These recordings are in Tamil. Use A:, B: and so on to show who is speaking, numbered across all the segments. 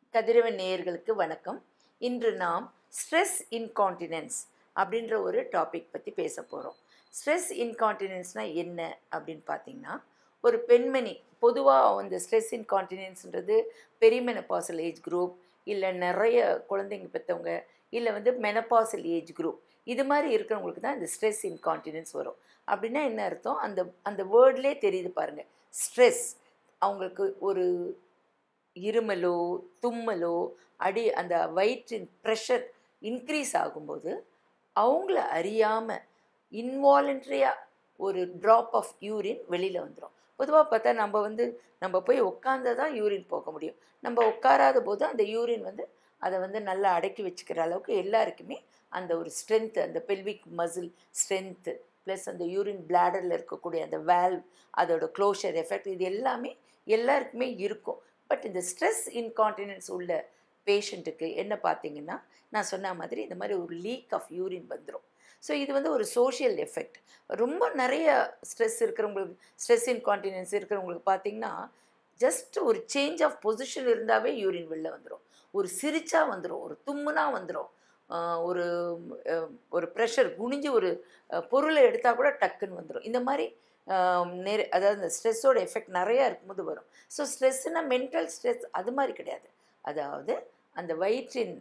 A: கதிரவன் நேயர்களுக்கு வணக்கம் இன்று நாம் ஸ்ட்ரெஸ் இன்கான்டினென்ஸ் அப்படின்ற ஒரு டாபிக் பற்றி பேச போகிறோம் ஸ்ட்ரெஸ் இன்கான்டினென்ஸ்னால் என்ன அப்படின்னு பார்த்தீங்கன்னா ஒரு பெண்மணி பொதுவாக அந்த ஸ்ட்ரெஸ் இன்கான்டினென்ஸ்ன்றது பெரிமெனபாசல் ஏஜ் குரூப் இல்லை நிறைய குழந்தைங்க பெற்றவங்க இல்லை வந்து மெனபாசல் ஏஜ் குரூப் இது மாதிரி இருக்கிறவங்களுக்கு தான் இந்த ஸ்ட்ரெஸ் இன்கான்டினென்ஸ் வரும் அப்படின்னா என்ன அர்த்தம் அந்த அந்த வேர்ட்லேயே தெரியுது பாருங்கள் ஸ்ட்ரெஸ் அவங்களுக்கு ஒரு இருமலோ தும்மலோ அடி அந்த வயிற்றின் ப்ரெஷர் இன்க்ரீஸ் ஆகும்போது அவங்கள அறியாமல் இன்வாலண்ட்ரியாக ஒரு ட்ராப் ஆஃப் யூரின் வெளியில் வந்துடும் பொதுவாக பார்த்தா நம்ம வந்து நம்ம போய் உட்காந்தா தான் யூரின் போக முடியும் நம்ம உட்காராத போது அந்த யூரின் வந்து அதை வந்து நல்லா அடக்கி வச்சுக்கிற அளவுக்கு எல்லாருக்குமே அந்த ஒரு ஸ்ட்ரென்த்து அந்த பெல்விக் மசில் ஸ்ட்ரென்த்து ப்ளஸ் அந்த யூரின் பிளாடரில் இருக்கக்கூடிய அந்த வேல்வ் அதோட க்ளோஷர் எஃபெக்ட் இது எல்லாமே எல்லாருக்குமே இருக்கும் பட் இந்த ஸ்ட்ரெஸ் இன்கான்டினன்ஸ் உள்ள பேஷண்ட்டுக்கு என்ன பார்த்தீங்கன்னா நான் சொன்ன மாதிரி இந்த மாதிரி ஒரு லீக் ஆஃப் யூரின் வந்துடும் ஸோ இது வந்து ஒரு சோஷியல் எஃபெக்ட் ரொம்ப நிறைய ஸ்ட்ரெஸ் இருக்கிறவங்களுக்கு ஸ்ட்ரெஸ் இன்கான்டினன்ஸ் இருக்கிறவங்களுக்கு பார்த்தீங்கன்னா ஜஸ்ட் ஒரு சேஞ்ச் ஆஃப் பொசிஷன் இருந்தாவே யூரின் வெளில வந்துடும் ஒரு சிரிச்சா வந்துடும் ஒரு தும்முனா வந்துடும் ஒரு ஒரு ப்ரெஷர் குனிஞ்சு ஒரு பொருளை எடுத்தால் கூட டக்குன்னு வந்துடும் இந்த மாதிரி நெரு அதாவது இந்த ஸ்ட்ரெஸ்ஸோட எஃபெக்ட் நிறையா இருக்கும்போது வரும் ஸோ ஸ்ட்ரெஸ்ஸுனா மென்டல் ஸ்ட்ரெஸ் அது மாதிரி கிடையாது அதாவது அந்த வயிற்றின்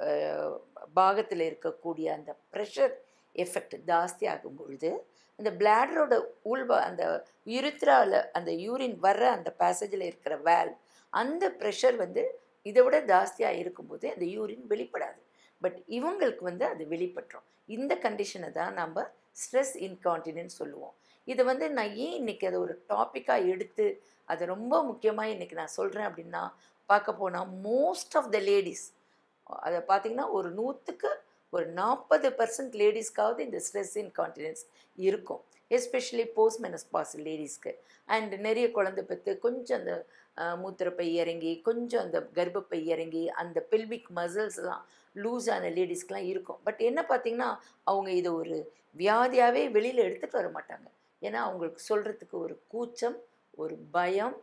A: பாகத்தில் இருக்கக்கூடிய அந்த ப்ரெஷர் எஃபெக்ட் ஜாஸ்தி ஆகும் பொழுது அந்த பிளாடரோட உள்வ அந்த யுரித்ராவில் அந்த யூரின் வர்ற அந்த பேசேஜில் இருக்கிற வேல் அந்த ப்ரெஷர் வந்து இதை விட ஜாஸ்தியாக இருக்கும்போது அந்த யூரின் வெளிப்படாது பட் இவங்களுக்கு வந்து அது வெளிப்பட்டுரும் இந்த கண்டிஷனை தான் நம்ம ஸ்ட்ரெஸ் இன்கான்டினன்ஸ் சொல்லுவோம் இதை வந்து நான் ஏன் இன்றைக்கி அதை ஒரு டாப்பிக்காக எடுத்து அதை ரொம்ப முக்கியமாக இன்றைக்கி நான் சொல்கிறேன் அப்படின்னா பார்க்க போனால் மோஸ்ட் ஆஃப் த லேடிஸ் அதை பார்த்திங்கன்னா ஒரு நூற்றுக்கு ஒரு நாற்பது பர்சன்ட் லேடிஸ்க்காவது இந்த ஸ்ட்ரெஸ் இன்கான்டினன்ஸ் இருக்கும் எஸ்பெஷலி போஸ்ட் மெனஸ்பாஸ் லேடிஸ்க்கு அண்ட் நிறைய குழந்தை பெற்று கொஞ்சம் அந்த மூத்திரப்பை இறங்கி கொஞ்சம் அந்த கர்ப்பப்பை இறங்கி அந்த பெல்விக் மசில்ஸ்லாம் லூஸ் ஆன லேடிஸ்க்கெலாம் இருக்கும் பட் என்ன பார்த்திங்கன்னா அவங்க இதை ஒரு வியாதியாகவே வெளியில் எடுத்துகிட்டு வர மாட்டாங்க ஏன்னா அவங்களுக்கு சொல்கிறதுக்கு ஒரு கூச்சம் ஒரு பயம்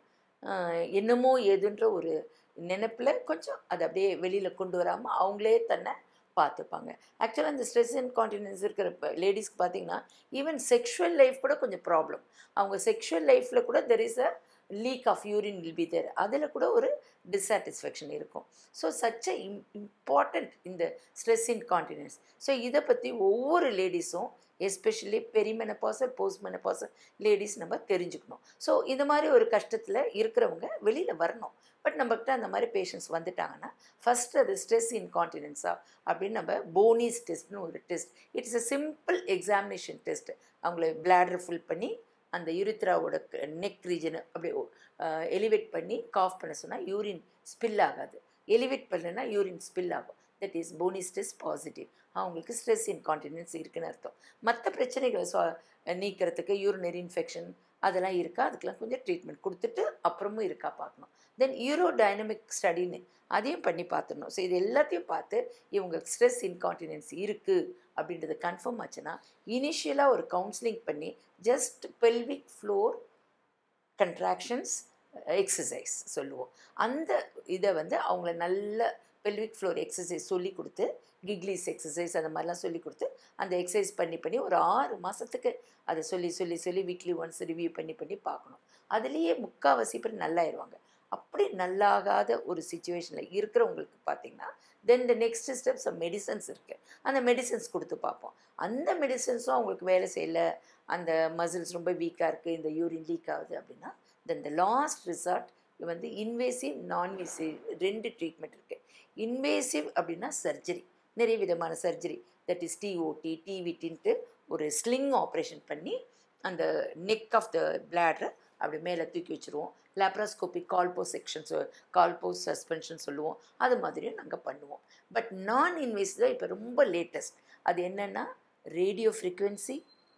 A: என்னமோ ஏதுன்ற ஒரு நினப்பில் கொஞ்சம் அதை அப்படியே வெளியில் கொண்டு வராமல் அவங்களே தன்னை பார்த்துப்பாங்க ஆக்சுவலாக இந்த ஸ்ட்ரெஸ் அண்ட் கான்டினன்ஸ் இருக்கிற லேடிஸ்க்கு பார்த்தீங்கன்னா ஈவன் செக்ஷுவல் லைஃப் கூட கொஞ்சம் ப்ராப்ளம் அவங்க செக்ஷுவல் லைஃப்பில் கூட there is a leak of urine will be there அதில் கூட ஒரு டிஸாட்டிஸ்ஃபேக்ஷன் இருக்கும் so such a im important இந்த ஸ்ட்ரெஸ் இன் கான்டினன்ஸ் ஸோ இதை பற்றி ஒவ்வொரு லேடிஸும் especially perimenopausal post menopausal ladies நம்ம தெரிஞ்சுக்கணும் ஸோ இந்த மாதிரி ஒரு கஷ்டத்தில் இருக்கிறவங்க வெளியில் வரணும் பட் நம்மக்கிட்ட அந்த மாதிரி பேஷண்ட்ஸ் வந்துட்டாங்கன்னா ஃபஸ்ட் அது ஸ்ட்ரெஸ் இன்கான்டினன்ஸா அப்படின்னு நம்ம போனிஸ் டெஸ்ட்னு ஒரு test it's a simple examination test அவங்கள பிளாடர் ஃபில் பண்ணி அந்த யூரித்ராவோட நெக் ரீஜனை அப்படியே எலிவேட் பண்ணி காஃப் பண்ண சொன்னால் யூரின் ஸ்பில் ஆகாது எலிவேட் பண்ணலைன்னா யூரின் ஸ்பில் ஆகும் that is Bonney's test positive அவங்களுக்கு ஸ்ட்ரெஸ் இன்கான்டினன்ஸ் இருக்குன்னு அர்த்தம் மற்ற பிரச்சனைகளை சொ நீக்கிறதுக்கு யூரினரி இன்ஃபெக்ஷன் அதெல்லாம் இருக்கா அதுக்கெலாம் கொஞ்சம் ட்ரீட்மெண்ட் கொடுத்துட்டு அப்புறமும் இருக்கா பார்க்கணும் தென் யூரோ டைனமிக் ஸ்டடின்னு அதையும் பண்ணி பார்த்துடணும் ஸோ இது எல்லாத்தையும் பார்த்து இவங்களுக்கு ஸ்ட்ரெஸ் இன்கான்டினன்ஸ் இருக்குது அப்படின்றது கன்ஃபார்ம் ஆச்சுன்னா இனிஷியலாக ஒரு கவுன்சிலிங் பண்ணி just pelvic floor contractions exercise சொல்லுவோம் அந்த இதை வந்து அவங்கள நல்ல பெல்விக் ஃப்ளோர் எக்ஸசைஸ் சொல்லி கொடுத்து கிக்லிஸ் எக்ஸசைஸ் அந்த மாதிரிலாம் சொல்லி கொடுத்து அந்த எக்ஸசைஸ் பண்ணி பண்ணி ஒரு ஆறு மாதத்துக்கு அதை சொல்லி சொல்லி சொல்லி வீக்லி ஒன்ஸ் ரிவ்யூ பண்ணி பண்ணி பார்க்கணும் அதுலேயே முக்கால்வாசி பேர் நல்லாயிருவாங்க அப்படி நல்லாகாத ஒரு சுச்சுவேஷனில் இருக்கிறவங்களுக்கு பார்த்தீங்கன்னா then the next steps medicines இருக்குது அந்த மெடிசன்ஸ் கொடுத்து பார்ப்போம் அந்த மெடிசன்ஸும் அவங்களுக்கு வேலை செய்யலை அந்த மசில்ஸ் ரொம்ப வீக்காக இருக்குது இந்த யூரின் லீக் ஆகுது அப்படின்னா தென் த லாஸ்ட் ரிசார்ட் வந்து இன்வேசிவ் நான்வேசிவ் ரெண்டு ட்ரீட்மெண்ட் இருக்குது இன்வேசிவ் அப்படின்னா சர்ஜரி நிறைய விதமான சர்ஜரி தட் இஸ் டிஓடி டிவிட்டின்ட்டு ஒரு ஸ்லிங் ஆப்ரேஷன் பண்ணி அந்த நெக் ஆஃப் த பிளாடரை அப்படி மேலே தூக்கி வச்சுருவோம் லேப்ராஸ்கோபி கால்போ செக்ஷன்ஸ் கால்போ சஸ்பென்ஷன் சொல்லுவோம் அது மாதிரியும் நாங்கள் பண்ணுவோம் பட் நான் இன்வேஸ் தான் இப்போ ரொம்ப லேட்டஸ்ட் அது என்னென்னா radio frequency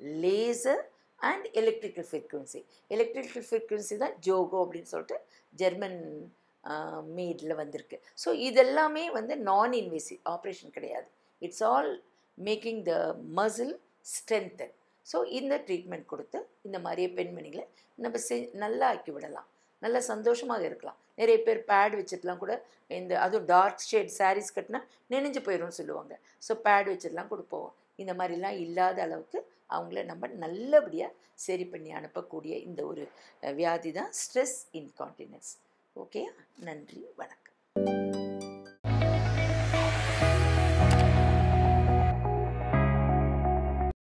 A: laser and electrical frequency electrical frequency தான் ஜோகோ அப்படின்னு சொல்லிட்டு ஜெர்மன் மேடில் வந்திருக்கு ஸோ இதெல்லாமே வந்து நான் இன்வேசிவ் ஆப்ரேஷன் கிடையாது it's all making the muscle strengthen so இந்த ட்ரீட்மெண்ட் கொடுத்து இந்த மாதிரியே பெண்மணிகளை நம்ம செ நல்லா ஆக்கி விடலாம் நல்ல சந்தோஷமாக இருக்கலாம் நிறைய பேர் பேட் வச்சுட்டுலாம் கூட இந்த அதுவும் டார்க் ஷேட் சாரீஸ் கட்டினா நெனைஞ்சு போயிடும்னு சொல்லுவாங்க ஸோ பேட் வச்சுட்டுலாம் கொடுப்போம் இந்த மாதிரிலாம் இல்லாத அளவுக்கு அவங்கள நம்ம நல்லபடியாக சரி பண்ணி அனுப்பக்கூடிய இந்த ஒரு அஹ், வியாதி தான் ஸ்ட்ரெஸ் இன்கான்டினன்ஸ் ஓகே நன்றி வணக்கம்